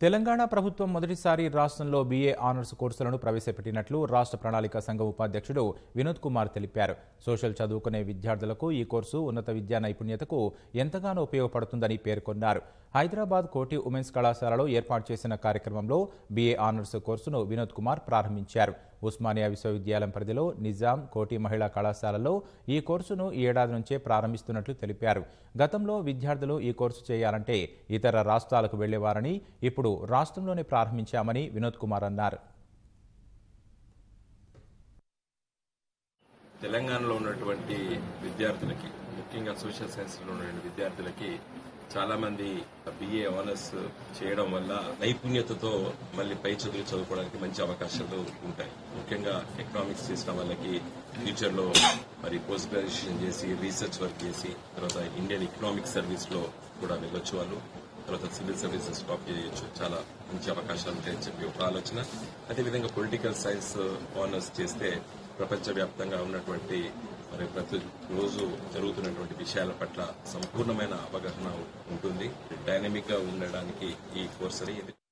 తెలంగాణ ప్రభుత్వం మొదటిసారి రాష్ట్రంలో బీఏ ఆనర్స్ కోర్సులను ప్రవేశపెట్టినట్లు రాష్ట్ర ప్రణాళిక సంఘం ఉపాధ్యక్షుడు వినోద్ కుమార్ తెలిపారు సోషల్ చదువుకునే విద్యార్థులకు ఈ కోర్సు ఉన్నత విద్యా నైపుణ్యతకు ఎంతగానో ఉపయోగపడుతుందని పేర్కొన్నారు హైదరాబాద్ కోటి ఉమెన్స్ కళాశాలలో ఏర్పాటు చేసిన కార్యక్రమంలో బీఏ ఆనర్స్ కోర్సును వినోద్ కుమార్ ప్రారంభించారు ఉస్మానియా విశ్వవిద్యాలయం పరిధిలో నిజాం కోటి మహిళా కళాశాలలో ఈ కోర్సును ఈ ఏడాది నుంచే ప్రారంభిస్తున్నట్లు తెలిపారు గతంలో విద్యార్థులు ఈ కోర్సు చేయాలంటే ఇతర రాష్ట్రాలకు వెళ్లేవారని ఇప్పుడు రాష్ట్రంలోనే ప్రారంభించామని వినోద్ కుమార్ అన్నారు తెలంగాణలో ఉన్నటువంటి విద్యార్థులకి ముఖ్యంగా సోషల్ సైన్స్ లో ఉన్నటువంటి విద్యార్థులకి చాలా మంది బిఏ ఆనర్స్ చేయడం వల్ల నైపుణ్యతతో మళ్ళీ పై చదువులు చదువుకోవడానికి మంచి అవకాశాలు ఉంటాయి ముఖ్యంగా ఎకనామిక్స్ చేసిన వాళ్ళకి ఫ్యూచర్ లో మరి పోస్ట్ గ్రాడ్యుయేషన్ చేసి రీసెర్చ్ వర్క్ చేసి తర్వాత ఇండియన్ ఎకనామిక్ సర్వీస్ లో కూడా వెళ్ళొచ్చు వాళ్ళు తర్వాత సివిల్ సర్వీసెస్ టాప్ చేయొచ్చు చాలా మంచి అవకాశాలు ఉంటాయని చెప్పి ఒక ఆలోచన అదేవిధంగా పొలిటికల్ సైన్స్ ఆనర్స్ చేస్తే ప్రపంచవ్యాప్తంగా ఉన్నటువంటి మరి ప్రతి రోజు జరుగుతున్నటువంటి విషయాల పట్ల సంపూర్ణమైన అవగాహన ఉంటుంది డైనమిక్ గా ఉండడానికి ఈ కోర్స్ అని